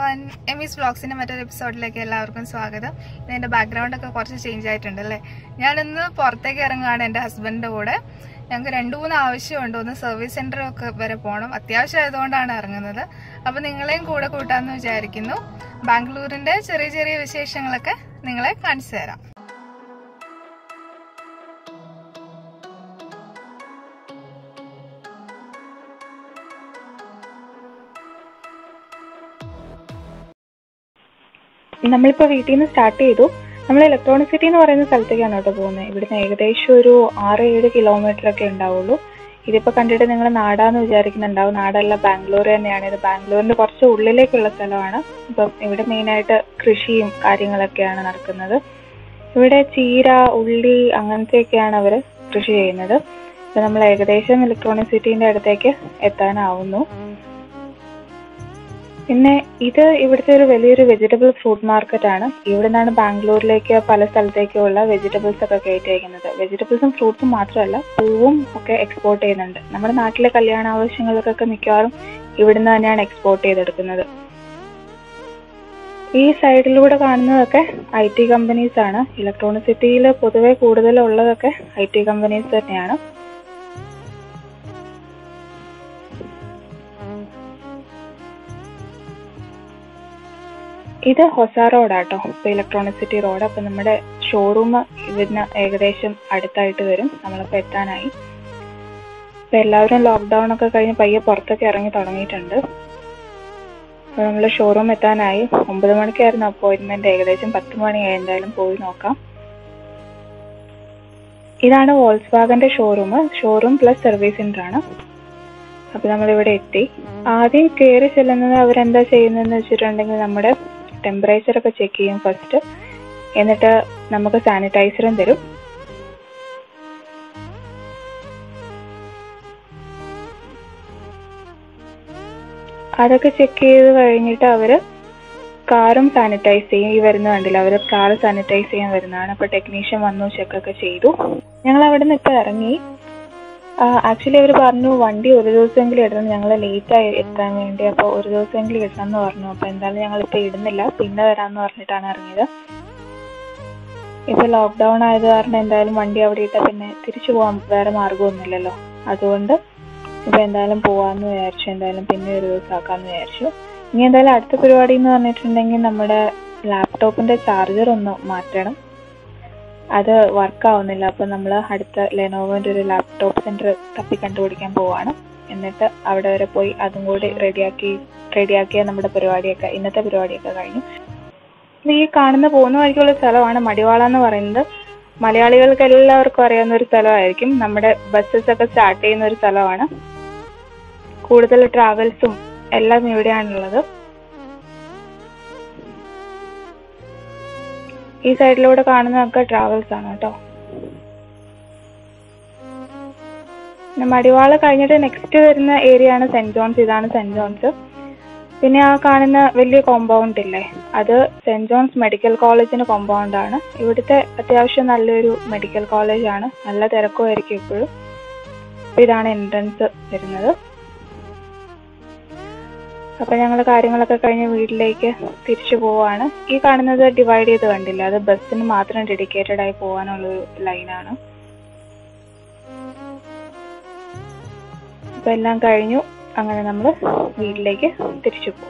one എമീസ് വ്ളോഗ്സിന്റെ മറ്റൊരു എപ്പിസോഡിലേക്ക് എല്ലാവർക്കും സ്വാഗതം ഇന്ന് എന്റെ ബാക്ക്ഗ്രൗണ്ട് ഒക്കെ കുറച്ച് ചേഞ്ച് ആയിട്ടുണ്ട് അല്ലേ ഞാനിന്ന് പുറത്തേക്ക് ഇറങ്ങുകയാണ് എന്റെ ഹസ്ബൻഡിന്റെ കൂടെ ഞങ്ങൾക്ക് രണ്ടു മൂന്ന് ആവശ്യമുണ്ട് ഒന്ന് സർവീസ് സെന്റർ ഒക്കെ വരെ പോകണം അത്യാവശ്യം ആയതുകൊണ്ടാണ് ഇറങ്ങുന്നത് അപ്പൊ നിങ്ങളെയും കൂടെ കൂട്ടാന്ന് വിചാരിക്കുന്നു ബാംഗ്ലൂരിന്റെ ചെറിയ ചെറിയ വിശേഷങ്ങളൊക്കെ നിങ്ങളെ കാണിച്ചു തരാം നമ്മളിപ്പോൾ വീട്ടിൽ നിന്ന് സ്റ്റാർട്ട് ചെയ്തു നമ്മൾ ഇലക്ട്രോണിക് സിറ്റി എന്ന് പറയുന്ന സ്ഥലത്തേക്കാണ് കേട്ടോ പോകുന്നത് ഇവിടുന്ന് ഏകദേശം ഒരു ആറ് ഏഴ് കിലോമീറ്റർ ഒക്കെ ഉണ്ടാവുള്ളൂ ഇതിപ്പോൾ കണ്ടിട്ട് നിങ്ങൾ നാടാന്ന് വിചാരിക്കുന്നുണ്ടാവും നാടല്ല ബാംഗ്ലൂർ തന്നെയാണ് ഇത് ബാംഗ്ലൂരിന്റെ കുറച്ച് ഉള്ളിലേക്കുള്ള സ്ഥലമാണ് ഇപ്പം ഇവിടെ മെയിനായിട്ട് കൃഷിയും കാര്യങ്ങളൊക്കെയാണ് നടക്കുന്നത് ഇവിടെ ചീര ഉള്ളി അങ്ങനത്തെയൊക്കെയാണ് അവർ കൃഷി ചെയ്യുന്നത് ഇപ്പം നമ്മൾ ഏകദേശം ഇലക്ട്രോണിക് സിറ്റീൻ്റെ അടുത്തേക്ക് എത്താനാവുന്നു പിന്നെ ഇത് ഇവിടുത്തെ ഒരു വലിയൊരു വെജിറ്റബിൾ ഫ്രൂട്ട് മാർക്കറ്റ് ആണ് ഇവിടെ നിന്നാണ് ബാംഗ്ലൂരിലേക്ക് പല സ്ഥലത്തേക്കുള്ള വെജിറ്റബിൾസ് ഒക്കെ കയറ്റി അയക്കുന്നത് വെജിറ്റബിൾസും ഫ്രൂട്ട്സും മാത്രമല്ല പൂവും ഒക്കെ എക്സ്പോർട്ട് ചെയ്യുന്നുണ്ട് നമ്മുടെ നാട്ടിലെ കല്യാണ ആവശ്യങ്ങൾക്കൊക്കെ മിക്കവാറും ഇവിടുന്ന് തന്നെയാണ് എക്സ്പോർട്ട് ചെയ്തെടുക്കുന്നത് ഈ സൈഡിലൂടെ കാണുന്നതൊക്കെ ഐ ടി കമ്പനീസ് ആണ് ഇലക്ട്രോണിക് സിറ്റിയിൽ പൊതുവെ കൂടുതലുള്ളതൊക്കെ ഐ ടി കമ്പനീസ് തന്നെയാണ് ഇത് ഹൊസ റോഡാട്ടോ ഇപ്പൊ ഇലക്ട്രോണിക് സിറ്റി റോഡ് അപ്പൊ നമ്മുടെ ഷോറൂം ഇതിന് ഏകദേശം അടുത്തായിട്ട് വരും നമ്മളിപ്പോ എത്താനായി ഇപ്പൊ എല്ലാവരും ലോക്ക്ഡൌൺ ഒക്കെ കഴിഞ്ഞ് പയ്യെ പുറത്തൊക്കെ ഇറങ്ങി തുടങ്ങിയിട്ടുണ്ട് അപ്പൊ നമ്മള് ഷോറൂം എത്താനായി ഒമ്പത് മണിക്കായിരുന്നു അപ്പോയിന്റ്മെന്റ് ഏകദേശം പത്ത് മണിയായി എന്തായാലും പോയി നോക്കാം ഇതാണ് വോൾസ് വാഗന്റെ showroom showroom plus service centre ആണ് അപ്പൊ നമ്മളിവിടെ എത്തി ആദ്യം കയറി ചെല്ലുന്നത് അവരെന്താ ചെയ്യുന്നതെന്ന് വെച്ചിട്ടുണ്ടെങ്കിൽ നമ്മുടെ ടെമ്പറേച്ചർ ഒക്കെ ചെക്ക് ചെയ്യും ഫസ്റ്റ് എന്നിട്ട് നമുക്ക് സാനിറ്റൈസറും തരും അതൊക്കെ ചെക്ക് ചെയ്ത് കഴിഞ്ഞിട്ട് അവര് കാറും സാനിറ്റൈസ് ചെയ്യും ഈ വരുന്ന കണ്ടില്ല അവര് കാർ സാനിറ്റൈസ് ചെയ്യാൻ വരുന്നതാണ് അപ്പൊ ടെക്നീഷ്യൻ വന്നു ചെക്കൊക്കെ ചെയ്തു ഞങ്ങൾ അവിടെ നിന്ന് ഇപ്പൊ ഇറങ്ങി ആക്ച്വലി അവർ പറഞ്ഞു വണ്ടി ഒരു ദിവസമെങ്കിലും ഇടണം ഞങ്ങൾ ലേറ്റ് ആയി എത്താൻ വേണ്ടി അപ്പോൾ ഒരു ദിവസമെങ്കിലും ഇടണം എന്ന് പറഞ്ഞു അപ്പോൾ എന്തായാലും ഞങ്ങൾ ഇപ്പോൾ ഇടുന്നില്ല പിന്നെ വരാമെന്ന് പറഞ്ഞിട്ടാണ് ഇറങ്ങിയത് ഇപ്പോൾ ലോക്ക്ഡൗൺ ആയത് കാരണം എന്തായാലും വണ്ടി അവിടെ ഇട്ടാൽ പിന്നെ തിരിച്ചു പോകാൻ വേറെ മാർഗമൊന്നുമില്ലല്ലോ അതുകൊണ്ട് ഇപ്പോൾ എന്തായാലും പോവാമെന്ന് വിചാരിച്ചു എന്തായാലും പിന്നെ ഒരു ദിവസം ആക്കാമെന്ന് വിചാരിച്ചു ഇനി എന്തായാലും അടുത്ത പരിപാടി എന്ന് പറഞ്ഞിട്ടുണ്ടെങ്കിൽ നമ്മുടെ ലാപ്ടോപ്പിന്റെ ചാർജർ ഒന്ന് മാറ്റണം അത് വർക്ക് ആവുന്നില്ല അപ്പൊ നമ്മൾ അടുത്ത ലെനോവോന്റെ ഒരു ലാപ്ടോപ്പ് സെന്റർ തപ്പി കണ്ടുപിടിക്കാൻ പോവാണ് എന്നിട്ട് അവിടെ വരെ പോയി അതും കൂടി റെഡിയാക്കി റെഡിയാക്കിയ നമ്മുടെ പരിപാടിയൊക്കെ ഇന്നത്തെ പരിപാടിയൊക്കെ കഴിഞ്ഞു ഈ കാണുന്ന പോകുന്ന വഴിക്കുള്ള സ്ഥലമാണ് മടിവാള എന്ന് പറയുന്നത് മലയാളികൾക്ക് എല്ലാവർക്കും അറിയാവുന്ന ഒരു സ്ഥലമായിരിക്കും നമ്മുടെ ബസ്സസ് ഒക്കെ സ്റ്റാർട്ട് ചെയ്യുന്ന ഒരു സ്ഥലമാണ് കൂടുതൽ ട്രാവൽസും എല്ലാം ഇവിടെയാണുള്ളത് ഈ സൈഡിലൂടെ കാണുന്നതൊക്കെ ട്രാവൽസ് ആണ് കേട്ടോ പിന്നെ മടിവാള കഴിഞ്ഞിട്ട് നെക്സ്റ്റ് വരുന്ന ഏരിയ ആണ് സെന്റ് ജോൺസ് ഇതാണ് സെന്റ് ജോൺസ് പിന്നെ ആ കാണുന്ന വലിയ കോമ്പൗണ്ട് ഇല്ലേ അത് സെന്റ് ജോൺസ് മെഡിക്കൽ കോളേജിന് കോമ്പൗണ്ട് ആണ് ഇവിടുത്തെ അത്യാവശ്യം നല്ലൊരു മെഡിക്കൽ കോളേജ് ആണ് നല്ല തിരക്കുമായിരിക്കും ഇപ്പോഴും ഇതാണ് എൻട്രൻസ് വരുന്നത് അപ്പൊ ഞങ്ങൾ കാര്യങ്ങളൊക്കെ കഴിഞ്ഞ് വീട്ടിലേക്ക് തിരിച്ചു പോവാണ് ഈ കാണുന്നത് ഡിവൈഡ് ചെയ്ത് കണ്ടില്ല അത് ബസ്സിന് മാത്രം ഡെഡിക്കേറ്റഡ് ആയി പോകാനുള്ള ഒരു ലൈനാണ് അപ്പൊ എല്ലാം കഴിഞ്ഞു അങ്ങനെ നമ്മൾ വീട്ടിലേക്ക് തിരിച്ചു പോകും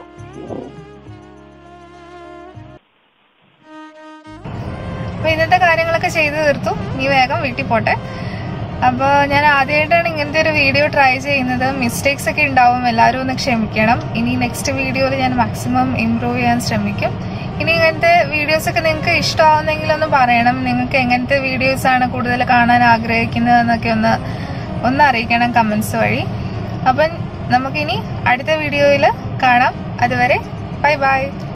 അപ്പൊ ഇന്നത്തെ കാര്യങ്ങളൊക്കെ ചെയ്തു തീർത്തു നീ വേഗം വീട്ടിൽ പോട്ടെ അപ്പോൾ ഞാൻ ആദ്യമായിട്ടാണ് ഇങ്ങനത്തെ ഒരു വീഡിയോ ട്രൈ ചെയ്യുന്നത് മിസ്റ്റേക്സ് ഒക്കെ ഉണ്ടാവും എല്ലാവരും ഒന്ന് ക്ഷമിക്കണം ഇനി നെക്സ്റ്റ് വീഡിയോയിൽ ഞാൻ മാക്സിമം ഇമ്പ്രൂവ് ചെയ്യാൻ ശ്രമിക്കും ഇനി ഇങ്ങനത്തെ വീഡിയോസ് ഒക്കെ നിങ്ങൾക്ക് ഇഷ്ടമാവുന്നെങ്കിൽ ഒന്ന് പറയണം നിങ്ങൾക്ക് എങ്ങനത്തെ വീഡിയോസ് ആണ് കൂടുതൽ കാണാൻ ആഗ്രഹിക്കുന്നത് എന്നൊക്കെ ഒന്ന് ഒന്ന് അറിയിക്കണം കമൻസ് വഴി അപ്പം നമുക്കിനി അടുത്ത വീഡിയോയിൽ കാണാം അതുവരെ ബൈ ബൈ